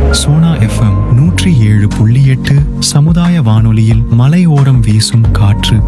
Sona FM நூற்றி ஏழு புள்ளி எட்டு சமுதாய வானொலியில் மலையோரம் வீசும் காற்று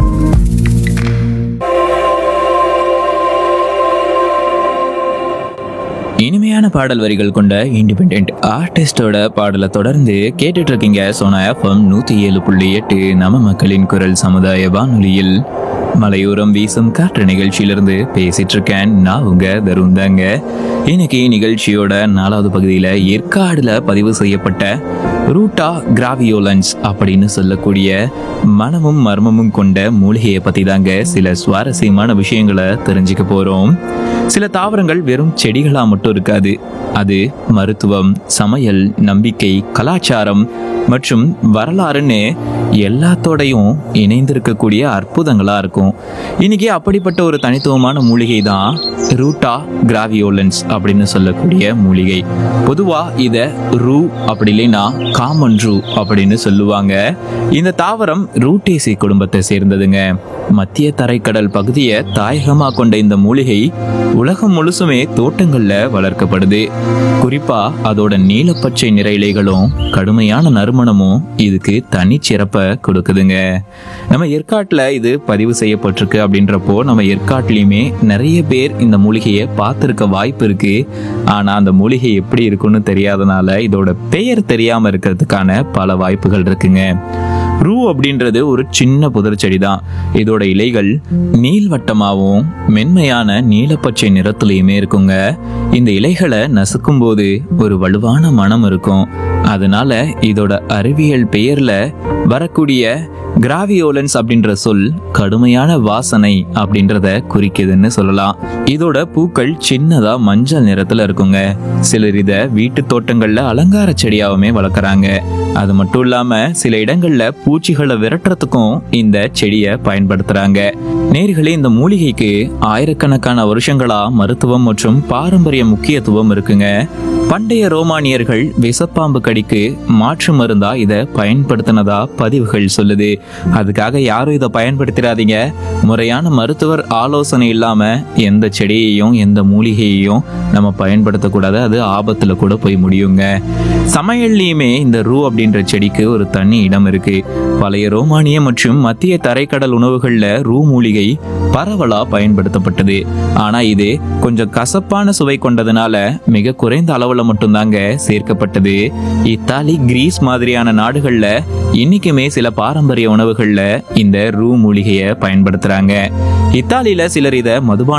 இனிமையான பாடல் வரிகள் கொண்ட இண்டிபெண்ட் ஆர்டிஸ்டோட பாடலை தொடர்ந்து கேட்டுட்டு இருக்கீங்க சோனா எஃப்எம் நூத்தி ஏழு புள்ளி எட்டு நம்ம மக்களின் குரல் சமுதாய வானொலியில் மலையோரம் வீசும் காற்று நிகழ்ச்சியிலிருந்து பேசிட்டு இருக்கேன் நான் உங்க தருண் தாங்க இன்னைக்கு நிகழ்ச்சியோட நாலாவது பகுதியில் ஏற்காடுல பதிவு செய்யப்பட்ட ரூட்டா கிராவியோலன்ஸ் அப்படின்னு சொல்லக்கூடிய மனமும் மர்மமும் கொண்ட மூலிகையை பத்தி தாங்க சில சுவாரஸ்யமான விஷயங்களை தெரிஞ்சுக்க போறோம் சில தாவரங்கள் வெறும் செடிகளா மட்டும் இருக்காது அது மருத்துவம் சமையல் நம்பிக்கை கலாச்சாரம் மற்றும் வரலாறுன்னு எல்லாத்தோடையும் இணைந்திருக்கக்கூடிய அற்புதங்களா இருக்கும் இன்னைக்கு அப்படிப்பட்ட ஒரு தனித்துவமான மூலிகை தான் ரூட்டா கிராவியோலன்ஸ் அப்படின்னு சொல்லக்கூடிய மூலிகை பொதுவா இத ரூ அப்படி இல்லைன்னா காமன் ரூ அப்படின்னு சொல்லுவாங்க இந்த தாவரம் ரூட்டேசி குடும்பத்தை சேர்ந்ததுங்க மத்திய தரைக்கடல் பகுதியை தாயகமா கொண்ட இந்த மூலிகை உலகம் முழுசுமே தோட்டங்கள்ல வளர்க்கப்படுது குறிப்பா அதோட நீலப்பச்சை நிற இலைகளும் கடுமையான நறுமணமும் இதுக்கு தனிச்சிறப்பை கொடுக்குதுங்க நம்ம ஏற்காட்டுல இது பதிவு செய்யப்பட்டிருக்கு அப்படின்றப்போ நம்ம ஏற்காட்டுலயுமே நிறைய பேர் இந்த மூலிகையை பார்த்திருக்க வாய்ப்பு இருக்கு ஆனா அந்த மூலிகை எப்படி இருக்குன்னு தெரியாதனால இதோட பெயர் தெரியாம இருக்கிறதுக்கான பல வாய்ப்புகள் இருக்குங்க ரூ அப்படின்றது ஒரு சின்ன புதர் செடி தான் இதோட இலைகள் நீள்வட்டமாகவும் மென்மையான நீலப்பச்சை நிறத்துலையுமே இருக்குங்க இந்த இலைகளை நசுக்கும் போது ஒரு வலுவான மனம் இருக்கும் அதனால இதோட அறிவியல் பெயர்ல வரக்கூடிய கிராவியோலன்ஸ் அப்படின்ற சொல் கடுமையான வாசனை அப்படின்றத குறிக்குதுன்னு சொல்லலாம் இதோட பூக்கள் சின்னதா மஞ்சள் நிறத்துல இருக்குங்க சிலர் இத வீட்டு தோட்டங்கள்ல அலங்கார செடியாவுமே வளர்க்குறாங்க அது மட்டும் இல்லாம சில இடங்கள்ல பூச்சிகளை விரட்டுறதுக்கும் இந்த செடியை பயன்படுத்துறாங்க நேர்களே இந்த மூலிகைக்கு ஆயிரக்கணக்கான வருஷங்களா மருத்துவம் மற்றும் பாரம்பரிய முக்கியத்துவம் இருக்குங்க பண்டைய ரோமானியர்கள் விஷப்பாம்பு கடிக்கு மாற்று மருந்தா இதை பயன்படுத்தினதா பதிவுகள் சொல்லுது அதுக்காக யாரும் இதை பயன்படுத்திடாதீங்க முறையான மருத்துவர் ஆலோசனை இல்லாம எந்த செடியையும் எந்த மூலிகையையும் நம்ம பயன்படுத்தக்கூடாது அது ஆபத்துல கூட போய் முடியுங்க சமையல்லையுமே இந்த ரூ அப்படின்ற செடிக்கு ஒரு தனி இடம் இருக்கு பழைய ரோமானிய மற்றும் மத்திய தரைக்கடல் உணவுகள்ல ரூ மூலிகை பரவலா பயன்படுத்தப்பட்டது ஆனா இது கொஞ்சம் கசப்பான சுவை கொண்டதுனால மிக குறைந்த அளவுல மட்டும்தாங்க சேர்க்கப்பட்டது இத்தாலி கிரீஸ் மாதிரியான நாடுகள்ல இன்னைக்குமே சில பாரம்பரிய உணவுகள்ல இந்த ரூ மூலிகையை பயன்படுத்துறாங்க இத்தாலியில சிலர் இதை மதுபான